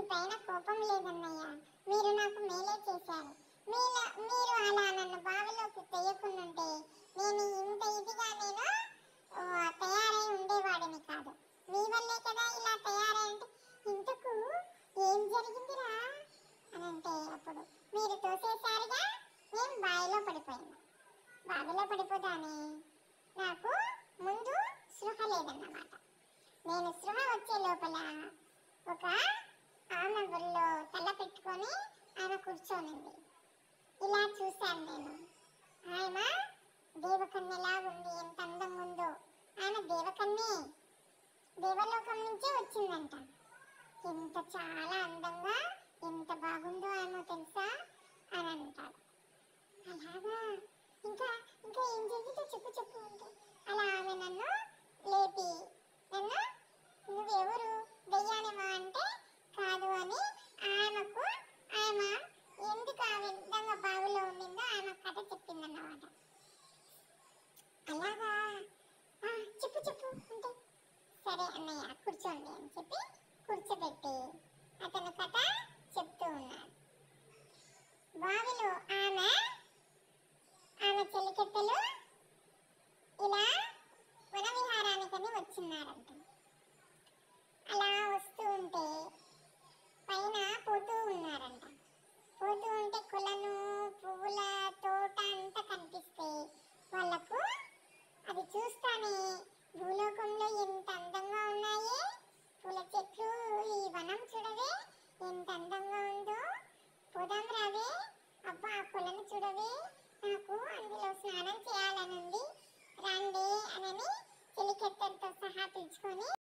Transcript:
పైన కోపం లేదన్నయ్య మీరు నాకు మేలే చేశారు మీల మీరు అలా నన్ను బావిలోకి తెయ్యకుండుంటే నేను ఇంత ఇదిగా నేను ఆ, తయారై ఉండేవాడిని కాదు మీ వల్లే కదా ఇలా తయారై అంటే ఇంతకు ఏం జరిగిందిరా అని అంటే అప్పుడు మీరు తోసేశారుగా నేను బావిలో పడిపోయాను బావిలో పడిపోతానే నాకు ముందు సృహ లేదన్నమాట నేను సృహ వచ్చే లోపల ఒక ఆమె ఒళ్ళో తల పెట్టుకొని ఆమె కూర్చోనింది ఇలా చూశాను నేను ఆమె దేవకన్యలా ఉంది ఎంత అందంగా ఉందో ఆమె దేవకన్యే దేవలోకం నుంచే వచ్చిందంట ఎంత చాలా అందంగా ఎంత బాగుందో ఆమె తెలుసా అని అంటాడు అలాగా ఇంకా ఇంకా ఏం జరిగిందో చెప్పు చెప్పు అంటే అలా ఆమె నన్ను లేపి నన్ను నువ్వెవరు దెయ్యానివా అంటే కాదు అని ఆమెకు ఆమె ఎందుకు ఆ విధంగా బావిలో ఉండిందో ఆమె కథ చెప్పిందన్నమాట అలాగా "ఆ, చెప్పు చెప్పు అంటే సరే అన్నయ్య కూర్చోండి అని చెప్పి కూర్చోబెట్టి అతను కథ చెప్తూ ఉన్నాడు బావిలో ఆమె ఆమె చెలికెత్తలు ఇలా వన విహారానికని వచ్చినారంట అలా వస్తూ ఉంటే పైన పోతూ ఉన్నారంట పోతూ ఉంటే కొలను పువ్వుల తోట అంతా కనిపిస్తే వాళ్ళకు అది చూస్తానే భూలోకంలో ఎంత అందంగా ఉన్నాయి పూల చెట్లు ఈ వనం చూడవే ఎంత అందంగా ఉందో పోదాం రావే అబ్బా ఆ కొలను చూడవే నాకు అందులో స్నానం చేయాలనుంది రండి అని చెలికెత్తలతో సహా పిలుచుకొని